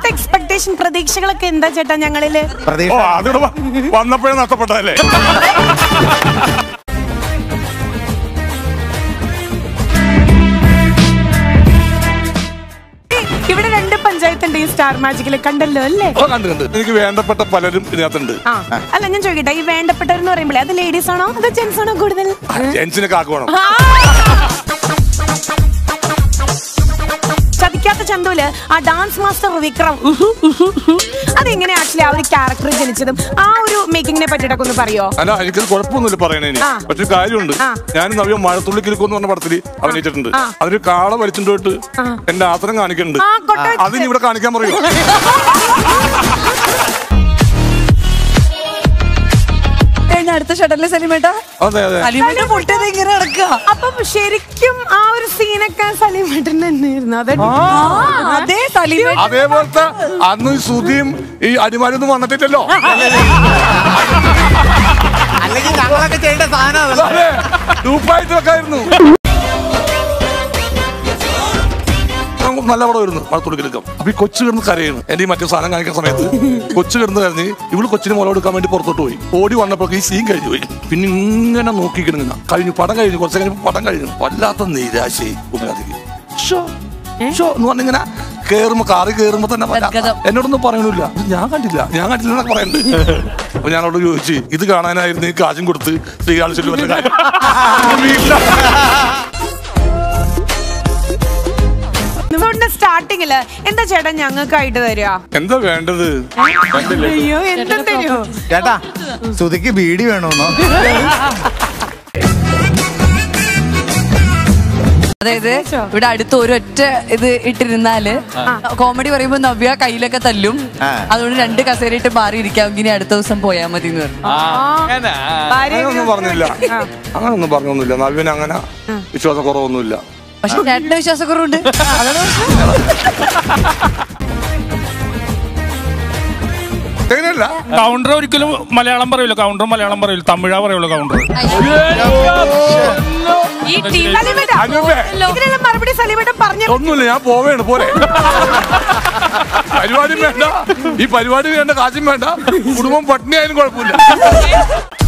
ഇപ്പോഴത്തെ എക്സ്പെക്ടേഷൻ പ്രതീക്ഷകളൊക്കെ എന്താ ചേട്ടാ ഞങ്ങളില് ഓ പ്രതീക്ഷ അതിവിടെ വ- വന്നപ്പോഴേ നഷ്ടപ്പെട്ടതല്ലേ ഇവിടെ രണ്ട് പഞ്ചായത്തുണ്ട് ഈ സ്റ്റാർ മാജിക്കിൽ കണ്ടല്ലോ അല്ലേ ഓ കണ്ടു കണ്ടു എനിക്ക് വേണ്ടപ്പെട്ട പലരും ഇതിനകത്തുണ്ട് ആ അല്ല ഞാൻ ചോദിക്കട്ടെ ഈ വേണ്ടപ്പെട്ടവരെന്ന് പറയുമ്പോഴേ അത് ലേഡീസ് ആണോ അതോ ജെന്റ്സ് ആണോ കൂടുതൽ ജെൻസിനെ കാക്കുവേണം ആ! ചതിക്കാത്ത ചന്തുല് ആ ഡാൻസ് മാസ്റ്റർ വിക്രം ഉഹു, ഉഹു, ഉഹു. അതെങ്ങനെ ആക്ച്വലി ആ ഒരു ക്യാരക്ടർ ജനിച്ചതും ആ ഒരു മേക്കിങ്ങിനെ പറ്റിയിട്ടൊക്കെ ഒന്ന് പറയോ അല്ല എനിക്കത് കുഴപ്പമൊന്നുമില്ല പറയണേന് ആ. പക്ഷെ ഒരു കാര്യമുണ്ട് ആ. ഞാൻ നവ്യ മഴത്തുള്ളി കിലുക്കും പറഞ്ഞ പടത്തിൽ അഭിനയിച്ചിട്ടുണ്ട് ആ. അതിന് കാള വലിച്ചിട്ട് പോയിട്ട് എന്റെ ആസനം കാണിക്കുന്നുണ്ട് ആ, കൊട്ട വെച്ചിട്ട്. അതിന് ഇവിടെ കാണിക്കാൻ പറയൂ കഴിഞ്ഞ അടുത്ത ഷട്ടറിലെ സലിമേട്ട അതെ അതെ സലിമേട്ട പൊട്ടിയത് ഇങ്ങനെ നടക്കുക അപ്പം ശരിക്കും ആ ഒരു സീനൊക്കെ സലീമേട്ടൻ തന്നെയായിരുന്നു അതെ അതേ സലിമേട്ട അതേപോലത്തെ അന്ന് ഈ സുധിയും ഈ അടിമാലൊന്നും വന്നിട്ടില്ലല്ലോ അല്ലെങ്കിൽ ഞങ്ങളൊക്കെ ചെയ്യേണ്ട സാധനം അതല്ല. അതെ ഡൂപ്പായിട്ട് വെക്കായിരുന്നു നല്ല പടമായിരുന്നു മഴത്തുള്ളിക്കെടുക്കാം അപ്പൊ ഈ കൊച്ചു കിടന്ന് കരയാണ് എന്റെ ഈ മറ്റേ സാധനം കാണിക്കുന്ന സമയത്ത് കൊച്ചു കിടന്ന് കരഞ്ഞ് ഇവള് കൊച്ചിന് മുല കൊടുക്കാൻ വേണ്ടി പുറത്തോട്ട് പോയി ഓടി വന്നപ്പോൾ ഈ സീൻ കഴിഞ്ഞു പോയി പിന്നെ ഇങ്ങനെ നോക്കിക്കിടുന്ന കഴിഞ്ഞു പടം കഴിഞ്ഞു കുറച്ച് കഴിഞ്ഞപ്പോൾ പടം കഴിഞ്ഞു വല്ലാത്ത നിരാശയായി ഉമ്മാതിക്ക് ഷോ ഷോ എന്ന് പറഞ്ഞിങ്ങനെ കേറുമ്പോ കാറി കേറുമ്പോ തന്നെ വല്ലാത്ത- ഗദ്ഗതം. എന്നോടൊന്നും പറയണില്ല ഞാൻ കണ്ടില്ല ഞാൻ കണ്ടില്ല എന്നൊക്കെ പറയുന്നുണ്ട് അപ്പൊ ഞാനോട് ചോദിച്ചു ഇത് കാണാനായിരുന്നു ഈ കാശും കൊടുത്ത് ശ്രീകാള ചെല്ലുവന്റെ കാര്യം വീട്ടിലാ നിങ്ങളുടെ സ്റ്റാർട്ടിങ്ങില് എന്താ ചേട്ടാ ഞങ്ങൾക്കായിട്ട് തരിക എന്താ വേണ്ടത് വേണ്ടില്ലേ? അയ്യോ എന്താ തരുമോ ചേട്ടാ സുധിക്ക് ബീഡി വേണമെന്നോ അതായത് ഇവിടെ അടുത്ത് ഒരൊറ്റ ഇത് ഇട്ടിരുന്നാല് കോമഡി പറയുമ്പോ നവ്യ കയ്യിലൊക്കെ തല്ലും ആ. അതുകൊണ്ട് രണ്ട് കസേരയിട്ട് മാറി ഇരിക്കാം ഇനി അടുത്ത ദിവസം പോയാൽ മതി എന്ന് പറഞ്ഞു അങ്ങനൊന്നും പറഞ്ഞില്ല അങ്ങനൊന്നും പറഞ്ഞൊന്നുമില്ല നവ്യന് അങ്ങനെ വിശ്വാസക്കുറവൊന്നുമില്ല പക്ഷെ ചേട്ടന്റെ വിശ്വാസക്കുറവുണ്ട് അതാണ് പ്രശ്നം. അങ്ങനെയല്ല കൗണ്ടർ ഒരിക്കലും മലയാളം പറയില്ല കൗണ്ടർ മലയാളം പറയില്ല തമിഴാ പറയുള്ളൂ കൗണ്ടർ ഈ ടീം സലീമേട്ടാ, അനുപേ ഇതിനുള്ള മറുപടി സലീമേട്ടൻ പറഞ്ഞു ഒന്നുമില്ല ഞാൻ പോവേണ് പോലെ പരിപാടി വേണ്ട ഈ പരിപാടി വേണ്ട കാശും വേണ്ട കുടുംബം പട്ടിണി ആയാലും കുഴപ്പമില്ല